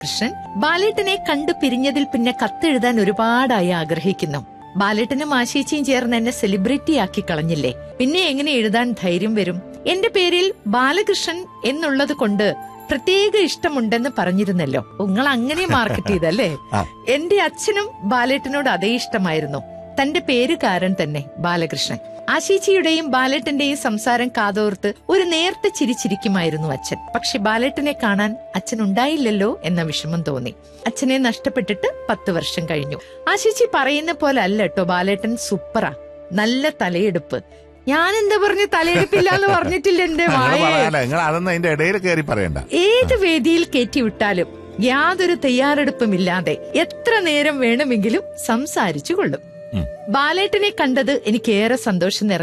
കൃഷ്ണൻ ബാലേട്ടനെ കണ്ടു പിരിഞ്ഞതിൽ പിന്നെ കത്തെഴുതാൻ ഒരുപാടായി ആഗ്രഹിക്കുന്നു ബാലേട്ടനും ആശേച്ചിയും ചേർന്ന് എന്നെ സെലിബ്രിറ്റി ആക്കി കളഞ്ഞില്ലേ പിന്നെ എങ്ങനെ എഴുതാൻ ധൈര്യം വരും എന്റെ പേരിൽ ബാലകൃഷ്ണൻ എന്നുള്ളത് കൊണ്ട് പ്രത്യേക ഇഷ്ടമുണ്ടെന്ന് പറഞ്ഞിരുന്നല്ലോ നിങ്ങൾ അങ്ങനെ മാർക്കറ്റ് ചെയ്തല്ലേ ആ. എന്റെ അച്ഛനും ബാലേട്ടനോട് അതേ ഇഷ്ടമായിരുന്നു തന്റെ പേര് കാരൻ തന്നെ ബാലകൃഷ്ണൻ ആശീച്ചിയുടെയും ബാലേട്ടന്റെയും സംസാരം കാതോർത്ത് ഒരു നേർത്ത ചിരിച്ചിരിക്കുമായിരുന്നു അച്ഛൻ പക്ഷെ ബാലേട്ടനെ കാണാൻ അച്ഛൻ ഉണ്ടായില്ലല്ലോ എന്ന വിഷമം തോന്നി അച്ഛനെ നഷ്ടപ്പെട്ടിട്ട് പത്ത് വർഷം കഴിഞ്ഞു ആശീച്ചി പറയുന്ന പോലെ അല്ല കേട്ടോ ബാലേട്ടൻ സൂപ്പറാ നല്ല തലയെടുപ്പ് ഞാൻ എന്താ പറഞ്ഞു തലയെടുപ്പില്ല എന്ന് പറഞ്ഞിട്ടില്ല എന്റെ നിങ്ങൾ വായ പറയാല്ല നിങ്ങൾ അതൊന്നും അതിന്റെ ഇടയിൽ കയറി പറയണ്ട ഏത് വേദിയിൽ കയറ്റിവിട്ടാലും യാതൊരു തയ്യാറെടുപ്പുമില്ലാതെ എത്ര നേരം വേണമെങ്കിലും സംസാരിച്ചു കൊള്ളും ഉം. ബാലേട്ടനെ കണ്ടത് എനിക്ക് ഏറെ സന്തോഷം നിറഞ്ഞ